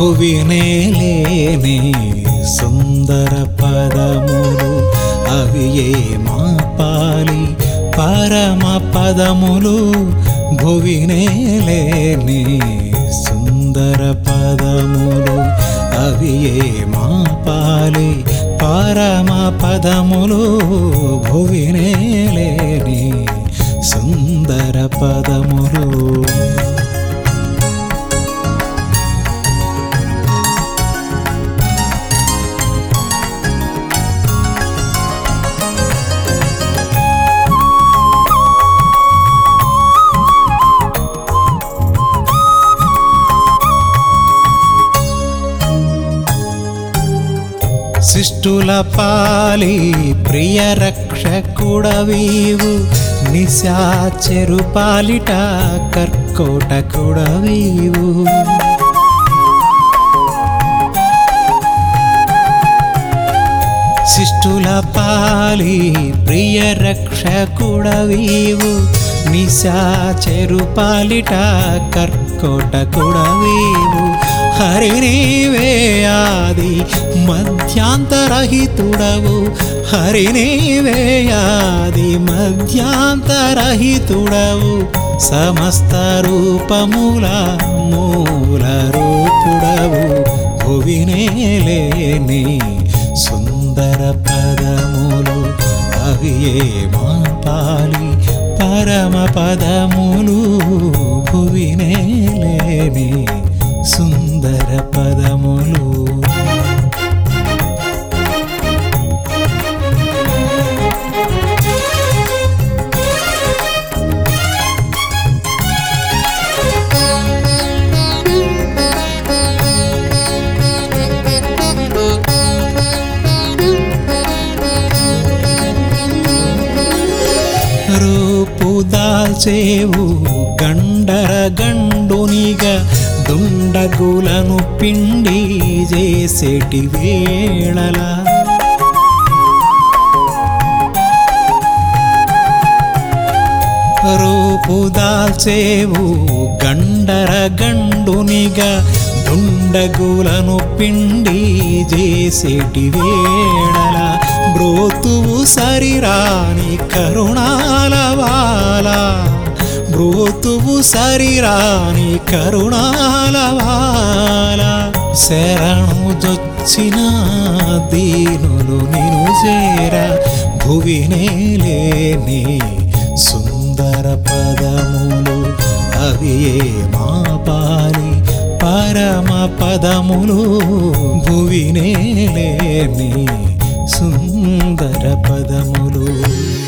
భువినేలేని సుందర పదములు అవి ఏ మా పాలి పరమ పదములు భువినేలేని సుందర పదములు అవి ఏ మా పాలి పరమ పదములు భువినేలేని సుందర పదములు శిష్టుల పాలి ప్రియ రక్షకుడవీవు నిశాచెరు పాలిట కర్కోట కుడవీవు శిష్టుల పాలి ప్రియ రక్షకుడవీవు నిశాచెరు పాలిట కర్కోట కుడవీవు హరినీవే ఆది మధ్యాంతరహితుడవు హరినీవే ఆది మధ్యాంతరహితుడవు సమస్త రూపముల మూల రూపుడవు భువినేలేని సుందర పదములు అవి ఏ మా పాలి పరమ పదములు భువినేలేని సుందర పదములు రూపు దాల్చేవు గండర గండునిగా దుండగులను పిండి చేసేటి వేళలా రూపు దాల్చేవు గండర గండునిగా దుండగులను పిండి చేసేటి వేళల బ్రోతువు సరిరాని కరుణాల వాల బ్రోతువు సరిరాని కరుణాల వాల శరణు జొచ్చిన దీనులు నిను చేర భువినేలేని సుందర పదములు అవి ఏ మా పాలి పరమ పదములు భువినేలేని సుందర పదములు